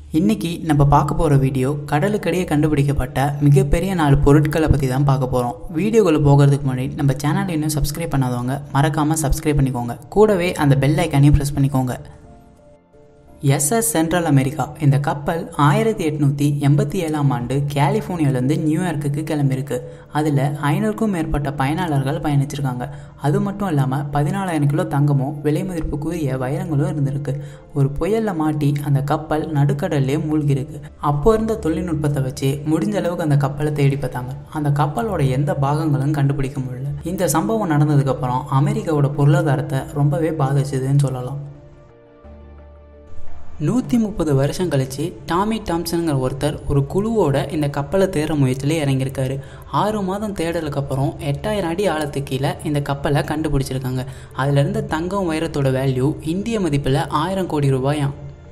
இன்னைக்கு நம்ம பார்க்க போகிற வீடியோ கடலுக்கடியே கண்டுபிடிக்கப்பட்ட மிகப்பெரிய நாலு பொருட்களை பற்றி தான் பார்க்க போகிறோம் வீடியோக்குள்ளே போகிறதுக்கு முன்னாடி நம்ம சேனல் இன்னும் சப்ஸ்கிரைப் பண்ணாதவங்க மறக்காமல் சப்ஸ்கிரைப் பண்ணிக்கோங்க கூடவே அந்த பெல் ஐக்கானையும் ப்ரெஸ் பண்ணிக்கோங்க எஸ்எஸ் சென்ட்ரல் அமெரிக்கா இந்த கப்பல் ஆயிரத்தி எட்நூற்றி எண்பத்தி ஏழாம் ஆண்டு கலிஃபோர்னியாவிலேருந்து நியூயார்க்குக்கு கிளம்பியிருக்கு அதில் ஐநூறுக்கும் மேற்பட்ட பயனாளர்கள் பயணிச்சிருக்காங்க அது மட்டும் இல்லாமல் பதினாலாயிரம் கிலோ தங்கமும் விலை மதிப்புக்குரிய வைரங்களும் இருந்திருக்கு ஒரு புயலில் மாட்டி அந்த கப்பல் நடுக்கடல்லே மூழ்கிருக்கு அப்போ இருந்த தொழில்நுட்பத்தை வச்சு முடிஞ்ச அளவுக்கு அந்த கப்பலை தேடி பார்த்தாங்க அந்த கப்பலோட எந்த பாகங்களும் கண்டுபிடிக்க முடியல இந்த சம்பவம் நடந்ததுக்கப்புறம் அமெரிக்காவோட பொருளாதாரத்தை ரொம்பவே பாதிச்சுதுன்னு சொல்லலாம் நூற்றி முப்பது வருஷம் கழித்து டாமி டாம்சனுங்கிற ஒருத்தர் ஒரு குழுவோட இந்த கப்பலை தேடுற முயற்சியில் இறங்கியிருக்காரு ஆறு மாதம் தேடலுக்கு அப்புறம் எட்டாயிரம் அடி ஆழத்துக்கு கீழே இந்த கப்பலை கண்டுபிடிச்சிருக்காங்க அதில் இருந்த தங்கம் வைரத்தோட வேல்யூ இந்திய மதிப்பில் ஆயிரம் கோடி ரூபாயாம்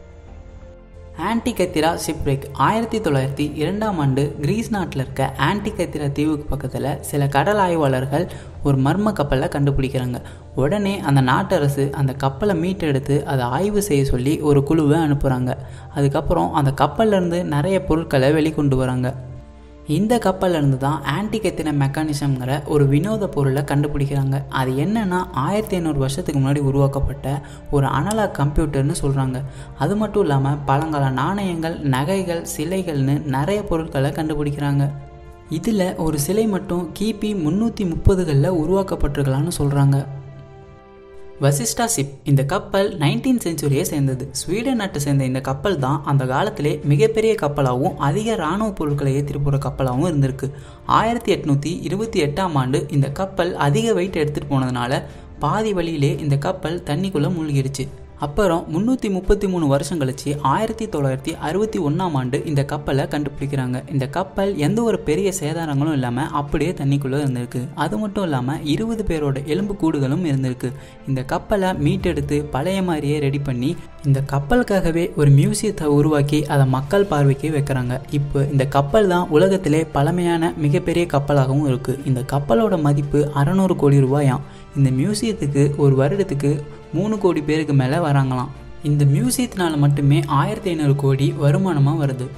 ஆன்டி கத்திரா ஷிப்ரேக் ஆயிரத்தி தொள்ளாயிரத்தி இரண்டாம் ஆண்டு கிரீஸ் நாட்டில் இருக்க ஆன்டி கத்திரா தீவுக்கு பக்கத்தில் சில கடல் ஆய்வாளர்கள் ஒரு மர்ம கப்பலை கண்டுபிடிக்கிறாங்க உடனே அந்த நாட்டரசு அந்த கப்பலை மீட்டெடுத்து அதை ஆய்வு செய்ய சொல்லி ஒரு குழுவை அனுப்புகிறாங்க அதுக்கப்புறம் அந்த கப்பல்லேருந்து நிறைய பொருட்களை வெளிக்கொண்டு வராங்க இந்த கப்பல்லேருந்து தான் ஆன்டி கத்தின மெக்கானிசம்ங்கிற ஒரு வினோத பொருளை கண்டுபிடிக்கிறாங்க அது என்னென்னா ஆயிரத்தி ஐநூறு வருஷத்துக்கு முன்னாடி உருவாக்கப்பட்ட ஒரு அனலாக் கம்ப்யூட்டர்னு சொல்கிறாங்க அது மட்டும் இல்லாமல் பழங்கால நாணயங்கள் நகைகள் சிலைகள்னு நிறைய பொருட்களை கண்டுபிடிக்கிறாங்க இதில் ஒரு சிலை மட்டும் கிபி முந்நூற்றி முப்பதுகளில் உருவாக்கப்பட்டிருக்கலாம்னு சொல்கிறாங்க வசிஷ்டா ஷிப் இந்த கப்பல் நைன்டீன் செஞ்சுரியை சேர்ந்தது ஸ்வீடன் நாட்டை சேர்ந்த இந்த கப்பல் தான் அந்த காலத்திலே மிகப்பெரிய கப்பலாகவும் அதிக இராணுவ பொருட்களை ஏற்றிட்டு போகிற கப்பலாகவும் இருந்திருக்கு ஆயிரத்தி எட்நூற்றி இருபத்தி எட்டாம் ஆண்டு இந்த கப்பல் அதிக வெயிட் எடுத்துகிட்டு போனதுனால பாதி வழியிலே இந்த கப்பல் தண்ணிக்குள்ளே மூழ்கிடுச்சு அப்புறம் முந்நூற்றி முப்பத்தி மூணு வருஷம் கழிச்சு ஆயிரத்தி தொள்ளாயிரத்தி அறுபத்தி ஒன்றாம் ஆண்டு இந்த கப்பலை கண்டுபிடிக்கிறாங்க இந்த கப்பல் எந்த ஒரு பெரிய சேதாரங்களும் இல்லாமல் அப்படியே தண்ணிக்குள்ளே இருந்திருக்கு அது மட்டும் இல்லாமல் இருபது பேரோட எலும்பு கூடுகளும் இருந்திருக்கு இந்த கப்பலை மீட்டெடுத்து பழைய மாதிரியே ரெடி பண்ணி இந்த கப்பலுக்காகவே ஒரு மியூசியத்தை உருவாக்கி அதை மக்கள் பார்வைக்கு வைக்கிறாங்க இப்போ இந்த கப்பல் தான் உலகத்திலே பழமையான மிகப்பெரிய கப்பலாகவும் இருக்குது இந்த கப்பலோட மதிப்பு அறநூறு கோடி ரூபாயாம் இந்த மியூசியத்துக்கு ஒரு வருடத்துக்கு மூணு கோடி பேருக்கு மேலே வராங்களாம் இந்த மியூசியத்தினால மட்டுமே ஆயிரத்தி ஐநூறு கோடி வருமானமாக வருது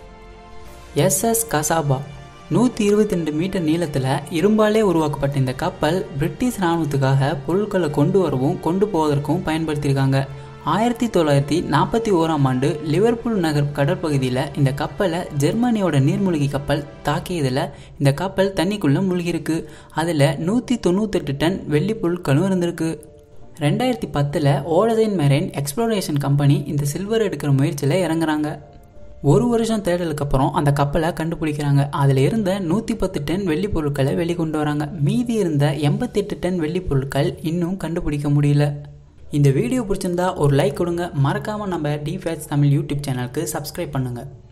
எஸ்எஸ் கசாபா நூற்றி இருபத்தி ரெண்டு மீட்டர் நீளத்தில் இரும்பாலே உருவாக்கப்பட்ட இந்த கப்பல் பிரிட்டிஷ் இராணுவத்துக்காக பொருட்களை கொண்டு வரவும் கொண்டு போவதற்கும் பயன்படுத்தியிருக்காங்க ஆயிரத்தி தொள்ளாயிரத்தி நாற்பத்தி ஓராம் ஆண்டு லிவர்பூல் நகர் கடற்பகுதியில் இந்த கப்பலை ஜெர்மனியோட நீர்மூழ்கி கப்பல் தாக்கியதில் இந்த கப்பல் தண்ணிக்குள்ளே மூழ்கியிருக்கு அதில் நூற்றி தொண்ணூத்தெட்டு டன் வெள்ளி பொருட்களும் இருந்திருக்கு ரெண்டாயிரத்தி பத்தில் ஓடதைன் மெரைன் எக்ஸ்ப்ளோரேஷன் கம்பெனி இந்த சில்வர் எடுக்கிற முயற்சியில் இறங்குறாங்க ஒரு வருஷம் தேடலுக்கு அப்புறம் அந்த கப்பலை கண்டுபிடிக்கிறாங்க அதில் இருந்த நூற்றி பத்து டன் வெள்ளி பொருட்களை வெளிக்கொண்டு வராங்க மீதி இருந்த எண்பத்தெட்டு டன் வெள்ளி பொருட்கள் இன்னும் கண்டுபிடிக்க முடியல இந்த வீடியோ பிடிச்சிருந்தா ஒரு லைக் கொடுங்க மறக்காமல் நம்ம டிஃபேட்ஸ் தமிழ் யூடியூப் சேனலுக்கு சப்ஸ்கிரைப் பண்ணுங்கள்